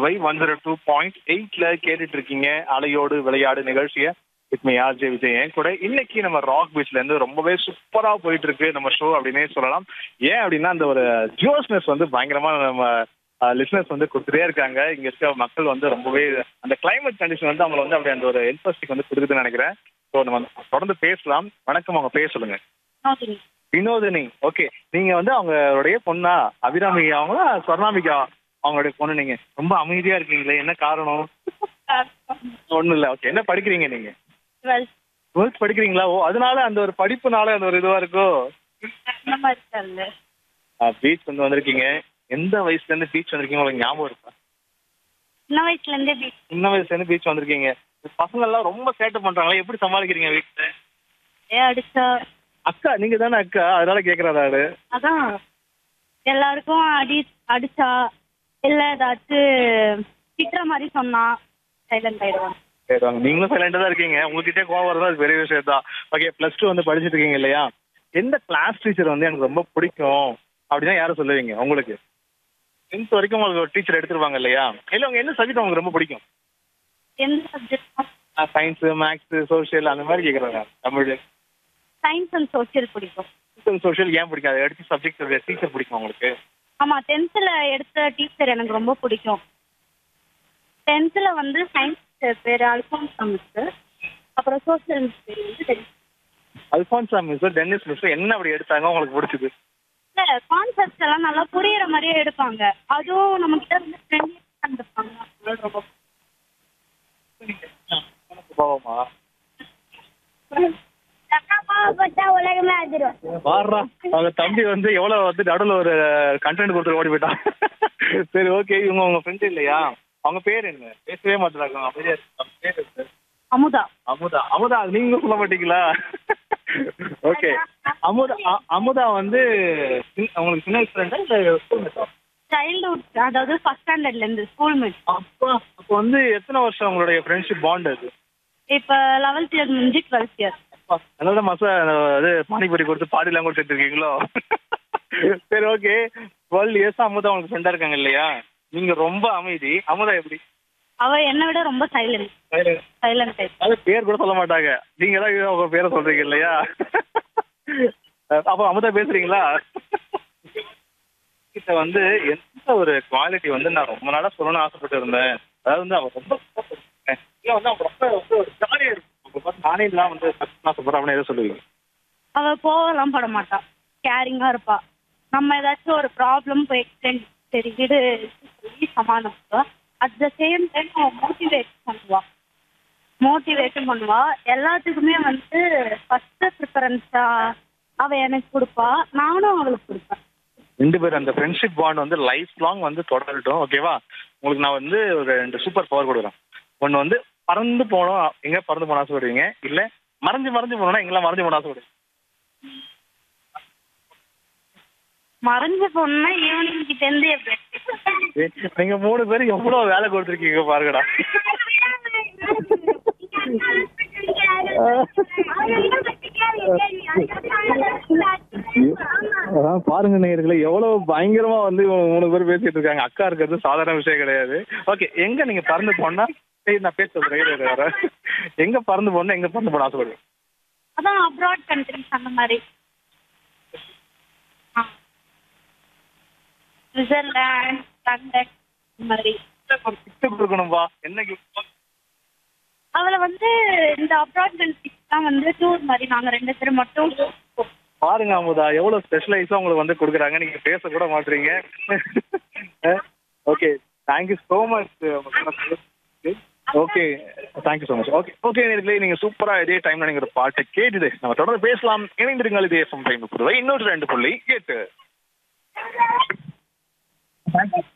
Puduvai one zero two point எயிட்ல கேட்டுட்டு இருக்கீங்க அலையோடு விளையாடு நிகழ்ச்சியை வித் மீ ஆர்ஜே விஜய் என் கூட இன்னைக்கு நம்ம ராக் பீச்ல இருந்து ரொம்பவே சூப்பரா போயிட்டு இருக்கு நம்ம ஷோ அப்படின்னே சொல்லலாம் ஏன் அப்படின்னா அந்த ஒரு ஜியோஸ்னஸ் வந்து பயங்கரமா நம்ம லிசனர்ஸ் வந்து கொடுத்துட்டே இருக்காங்க இங்க இருக்க மக்கள் வந்து ரொம்பவே அந்த கிளைமேட் கண்டிஷன் வந்து அவங்களை வந்து அப்படி அந்த ஒரு இன்ட்ரெஸ்டிங் வந்து கொடுக்குதுன்னு நினைக்கிறேன் ஸோ நம்ம தொடர்ந்து பேசலாம் வணக்கம் அவங்க பேர் சொல்லுங்க நோட்டிங் வினோதினி ஓகே நீங்க வந்து அவங்களுடைய பொண்ணா அபிராமி அவங்களா ஸ்வர்ணாமிகா அவங்களுடைய பொண்ணு நீங்க ரொம்ப அமைதியா இருக்கீங்களே என்ன காரணம் ஒண்ணும் இல்ல ஓகே என்ன படிக்கிறீங்க நீங்க டுவெல்த் டுவெல்த் படிக்கிறீங்களா ஓ அதனால அந்த ஒரு படிப்புனால அந்த ஒரு இதுவா இருக்கோ அந்த மாதிரி தெரியல பீச் வந்து வந்திருக்கீங்க எந்த வயசுல இருந்து பீச் வந்திருக்கீங்க உங்களுக்கு ஞாபகம் இருக்கா சின்ன வயசுல இருந்தே பீச் சின்ன வயசுல இருந்து பீச் வந்திருக்கீங்க பசங்க எல்லாம் ரொம்ப சேட்டை பண்றாங்களா எப்படி சமாளிக்கிறீங்க வீட்டுல ஏ அடிச்சா அக்கா நீங்க தானே அக்கா அதனால கேக்குறாரு அதான் எல்லாருக்கும் அடி அடிச்சா இல்ல ஏதாச்சும் திட்டுற மாதிரி சொன்னா சைலண்ட் ஆயிடுவாங்க கேட்பாங்க நீங்களும் சைலண்டா தான் இருக்கீங்க உங்ககிட்ட கோவம் வரதா அது பெரிய விஷயம் தான் ஓகே பிளஸ் டூ வந்து படிச்சிட்டு இருக்கீங்க இல்லையா எந்த கிளாஸ் டீச்சர் வந்து எனக்கு ரொம்ப பிடிக்கும் அப்படின்னா யாரை சொல்லுவீங்க உங்களுக்கு டென்த் வரைக்கும் உங்களுக்கு ஒரு டீச்சர் எடுத்துருவாங்க இல்லையா இல்ல உங்க என்ன சப்ஜெக்ட் உங்களுக்கு ரொம்ப பிடிக்கும் எந்த சப்ஜெக்ட் சயின்ஸ் மேக்ஸ் சோஷியல் அந்த மாதிரி கேக்குறாங்க தமிழ் சயின்ஸ் அண்ட் சோசியல் பிடிக்கும் சோஷியல் ஏன் பிடிக்காது எடுத்து சப்ஜெக்ட் டீச்சர் பிடிக்கும் உங்களுக்கு ஆமா டென்த்ல எடுத்த டீச்சர் எனக்கு ரொம்ப பிடிக்கும் டென்த்ல வந்து சயின்ஸ் பேர் அல்போன்ஸ் மிஸ் அப்புறம் சோசியல் மிஸ் பேர் வந்து tenth Alphonsa miss Dennis miss என்ன அப்படி எடுத்தாங்க உங்களுக்கு பிடிச்சது இல்ல கான்செப்ட்ஸ் எல்லாம் நல்லா புரியுற மாதிரியே எடுப்பாங்க அதுவும் நம்ம கிட்ட வந்து ஃப்ரெண்ட்லியா இருப்பாங்க அதனால ரொம்ப சுபாவமா உலகமே அதிரும் வாடுறா அவங்க தம்பி வந்து எவ்வளவு வந்து நடுவில் ஒரு கண்டென்ட் கொடுத்து ஓடி போயிட்டான் சரி ஓகே இவங்க உங்க ஃப்ரெண்ட் இல்லையா அவங்க பேர் என்ன பேசவே மாட்டாங்க அமைதியா இருக்கு. அவங்க பேர் என்ன அமுதா அமுதா அமுதா அது நீங்களும் சொல்ல மாட்டீங்களா ஓகே அமுதா அ- அமுதா வந்து சின்ன- உங்களுக்கு சின்ன ஃப்ரெண்டா இல்ல ஸ்கூல் சைல்ட்ஹுட் அதாவது ஃபர்ஸ்ட் ஸ்டாண்டர்ட்ல இருந்து ஸ்கூல் மேட் அப்பா அப்போ வந்து எத்தனை வருஷம் உங்களுடைய ஃப்ரெண்ட்ஷிப் பாண்ட் அது இப்ப லெவல்த் இயர் முடிஞ்சு டுவெல்த் இயர் அதனால மாசம் அது பானிபூரி கொடுத்து பாடிலாம் கூட சேர்த்துருக்கீங்களோ சரி ஓகே டுவெல் இயர்ஸ் அமுதா உங்களுக்கு ஃப்ரெண்டா இருக்காங்க இல்லையா நீங்க ரொம்ப அமைதி அமுதா எப்படி அவ என்னை விட ரொம்ப சைலண்ட் சைலண்ட் டைப் அது பேர் கூட சொல்ல மாட்டாங்க நீங்க தான் உங்க பேரை சொல்றீங்க இல்லையா அப்போ அமுதா பேசுறீங்களா கிட்ட வந்து எந்த ஒரு குவாலிட்டி வந்து நான் ரொம்ப நாளா சொல்லணும்னு ஆசைப்பட்டு இருந்தேன் அதாவது வந்து அவ ரொம்ப இல்ல வந்து அவங்க ரொம்ப வந்து ஒரு ஜாலியா இருக்கும் நானே எல்லாம் வந்து கஷ்டம் ஆசைப்படுறேன் அப்படின்னு எதை சொல்லுவீங்க அவ கோவம்லாம் பட மாட்டா கேரிங்கா இருப்பா நம்ம ஏதாச்சும் ஒரு ப்ராப்ளம் போய் எக்ஸ்பிளைன் சரி விடு சொல்லி சமாளிப்பா அட் த சேம் டைம் அவ மோட்டிவேட் பண்ணுவா மோட்டிவேட்டும் பண்ணுவா எல்லாத்துக்குமே வந்து ஃபர்ஸ்ட் ப்ரிஃபரன்ஸா அவ எனக்கு கொடுப்பா நானும் அவளுக்கு கொடுப்பேன் ரெண்டு பேரும் அந்த ஃப்ரெண்ட்ஷிப் பாண்ட் வந்து லைஃப் லாங் வந்து தொடரட்டும் ஓகேவா உங்களுக்கு நான் வந்து ஒரு ரெண்டு சூப்பர் பவர் கொடுக்குறேன் ஒன்று வந்து பறந்து போனோம் எங்க பறந்து போன ஆசைப்படுவீங்க இல்ல மறைஞ்சு மறைஞ்சு போனோம்னா எங்கெல்லாம் மறைஞ்சு போன ஆசைப்படுவீங்க மறைஞ்சு போனா ஈவினிங் கிட்ட இருந்து எப்படி ஏய், நீங்க மூணு பேரும் எவ்வளவு வேலை கொடுத்துருக்கீங்க பாருங்கடா அதான் பாருங்க நேயர்களே எவ்வளவு பயங்கரமா வந்து இவங்க மூணு பேர் பேசிட்டு இருக்காங்க அக்கா இருக்கிறது சாதாரண விஷயம் கிடையாது ஓகே எங்க நீங்க பறந்து போனா சரி நான் பேச சொல்றேன் இரு, இரு, வரேன். எங்க பறந்து போனா எங்க பறந்து போன ஆசைப்படுவீங்க அதான் அப்ராட் கண்ட்ரிஸ் அந்த மாதிரி சுவிட்சர்லாண்ட் லண்டன் இந்த மாதிரி கிஃப்ட் கொடுக்கணும்பா என்ன gift? அவளை வந்து இந்த அப்ராட் கண்ட்ரிஸ் தான் வந்து டூர் மாதிரி நாங்க ரெண்டு பேரும் மட்டும் பாருங்க அமுதா எவ்வளவு ஸ்பெஷலைஸா உங்களுக்கு வந்து கொடுக்குறாங்க நீங்க பேச கூட மாட்டீங்க okay thank you so much okay thank you so much okay okay நேர்களே நீங்க சூப்பரா இதே டைம்ல நீங்க ஒரு பாட்டை கேட்டுது நம்ம தொடர்ந்து பேசலாம் இணைந்திருங்கள் இதே எஃப்எம் டைம் புதுவை இன்னொரு ரெண்டு புள்ளி எட்டு தேங்க்யூ